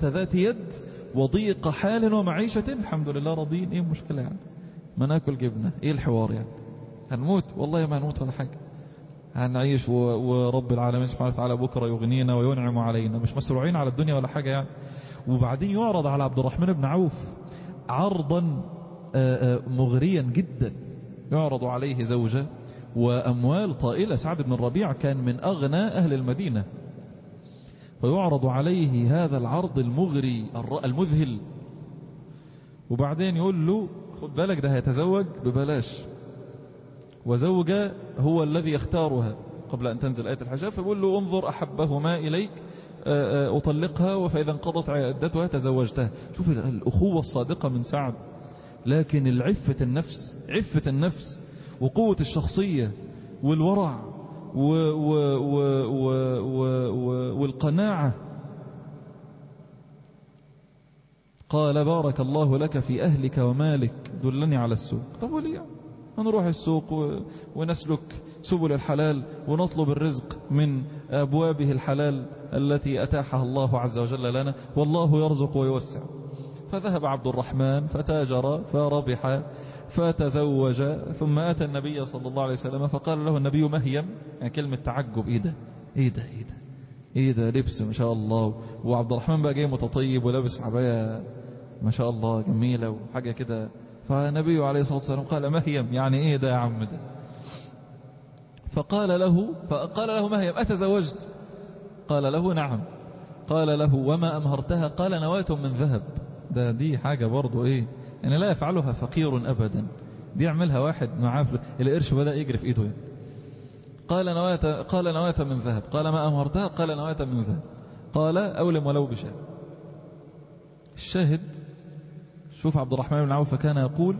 ذات يد وضيق حال ومعيشة الحمد لله راضين ايه المشكلة يعني ما ناكل جبنة ايه الحوار يعني هنموت والله ما هنموت ولا حاجة هنعيش ورب العالمين سبحانه وتعالى بكرة يغنينا وينعم علينا مش مسروعين على الدنيا ولا حاجة يعني وبعدين يعرض على عبد الرحمن بن عوف عرضا مغريا جدا يعرض عليه زوجة وأموال طائلة سعد بن الربيع كان من أغنى أهل المدينة فيعرض عليه هذا العرض المغري المذهل وبعدين يقول له خد بالك ده هيتزوج ببلاش وزوجة هو الذي يختارها قبل أن تنزل آية الحجاب فيقول له انظر أحبهما إليك أطلقها فإذا انقضت عدتها تزوجتها شوف الأخوة الصادقة من سعد لكن العفة النفس عفة النفس وقوة الشخصية والورع و و و و و و والقناعة قال بارك الله لك في أهلك ومالك دلني على السوق طب وليه هنروح السوق ونسلك سبل الحلال ونطلب الرزق من أبوابه الحلال التي أتاحها الله عز وجل لنا والله يرزق ويوسع فذهب عبد الرحمن فتاجر فربح فتزوج ثم أتى النبي صلى الله عليه وسلم فقال له النبي مهيم يعني كلمة تعجب إيه ده إيه ده إيه ده إيه ده لبس ما شاء الله وعبد الرحمن بقى جاي متطيب ولابس عباية ما شاء الله جميلة وحاجة كده فالنبي عليه الصلاة والسلام قال مهيم يعني إيه ده يا عم ده فقال له فقال له مهيم أتزوجت قال له نعم قال له وما أمهرتها قال نواة من ذهب ده دي حاجة برضو إيه يعني لا يفعلها فقير أبدا دي يعملها واحد معاه القرش بدأ يجري في إيده يعني. قال نواة قال نواة من ذهب قال ما أمهرتها قال نواة من ذهب قال أولم ولو بشاء الشاهد شوف عبد الرحمن بن عوف كان يقول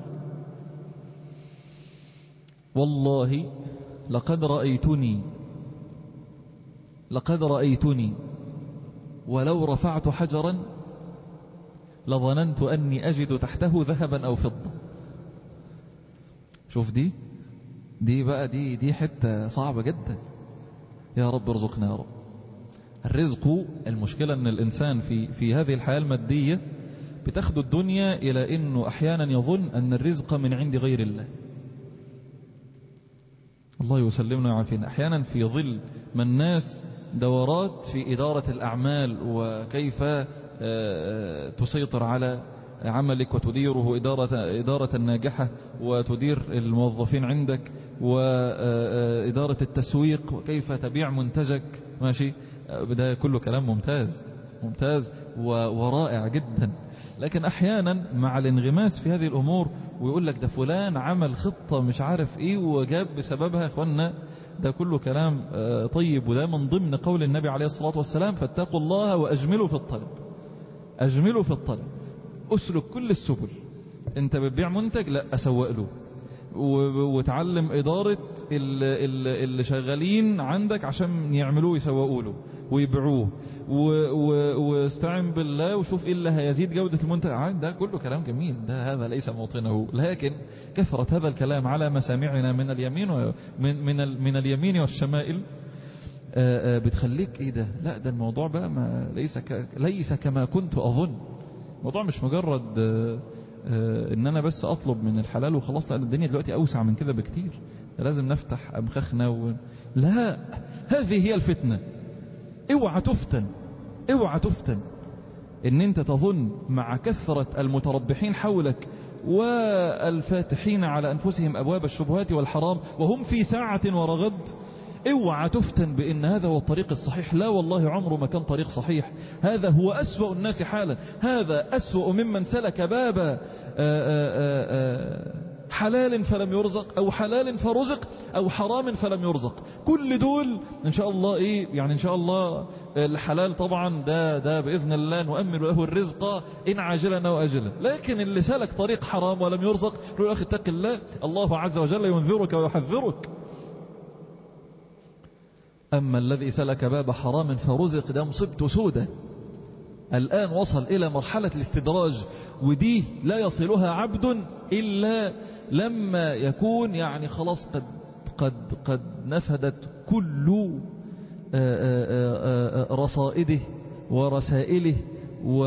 والله لقد رأيتني لقد رأيتني ولو رفعت حجرا لظننت أني أجد تحته ذهبا أو فضة شوف دي دي بقى دي دي حتة صعبة جدا يا رب ارزقنا يا رب الرزق المشكلة أن الإنسان في في هذه الحياة المادية بتاخد الدنيا إلى أنه أحيانا يظن أن الرزق من عند غير الله الله يسلمنا ويعافينا أحيانا في ظل ما الناس دورات في إدارة الأعمال وكيف تسيطر على عملك وتديره إدارة, إدارة ناجحة وتدير الموظفين عندك وإدارة التسويق وكيف تبيع منتجك ماشي ده كله كلام ممتاز ممتاز ورائع جدا لكن أحيانا مع الانغماس في هذه الأمور ويقول لك ده فلان عمل خطة مش عارف إيه وجاب بسببها يا إخوانا ده كله كلام طيب وده من ضمن قول النبي عليه الصلاة والسلام فاتقوا الله وأجملوا في الطلب أجملوا في الطلب أسلك كل السبل أنت بتبيع منتج لا أسوق له وتعلم إدارة اللي شغالين عندك عشان يعملوه يسوقوا له ويبيعوه واستعن بالله وشوف ايه اللي هيزيد جودة المنتج ده كله كلام جميل ده هذا ليس موطنه لكن كثرة هذا الكلام على مسامعنا من اليمين من من من اليمين والشمائل بتخليك ايه ده لا ده الموضوع بقى ما ليس ك ليس كما كنت اظن الموضوع مش مجرد ان انا بس اطلب من الحلال وخلاص لا الدنيا دلوقتي اوسع من كده بكتير لازم نفتح امخاخنا و... لا هذه هي الفتنة اوعى تفتن اوعى تفتن ان انت تظن مع كثرة المتربحين حولك والفاتحين على انفسهم ابواب الشبهات والحرام وهم في ساعة ورغد اوعى تفتن بان هذا هو الطريق الصحيح لا والله عمره ما كان طريق صحيح هذا هو اسوأ الناس حالا هذا اسوأ ممن سلك باب حلال فلم يرزق او حلال فرزق او حرام فلم يرزق كل دول ان شاء الله ايه يعني ان شاء الله الحلال طبعا ده ده باذن الله نؤمن له الرزق ان عاجلا او اجلا لكن اللي سلك طريق حرام ولم يرزق يقول اخي اتق الله الله عز وجل ينذرك ويحذرك أما الذي سلك باب حرام فرزق ده مصيبته سودة الآن وصل إلى مرحلة الاستدراج ودي لا يصلها عبد إلا لما يكون يعني خلاص قد قد قد نفدت كل رصائده ورسائله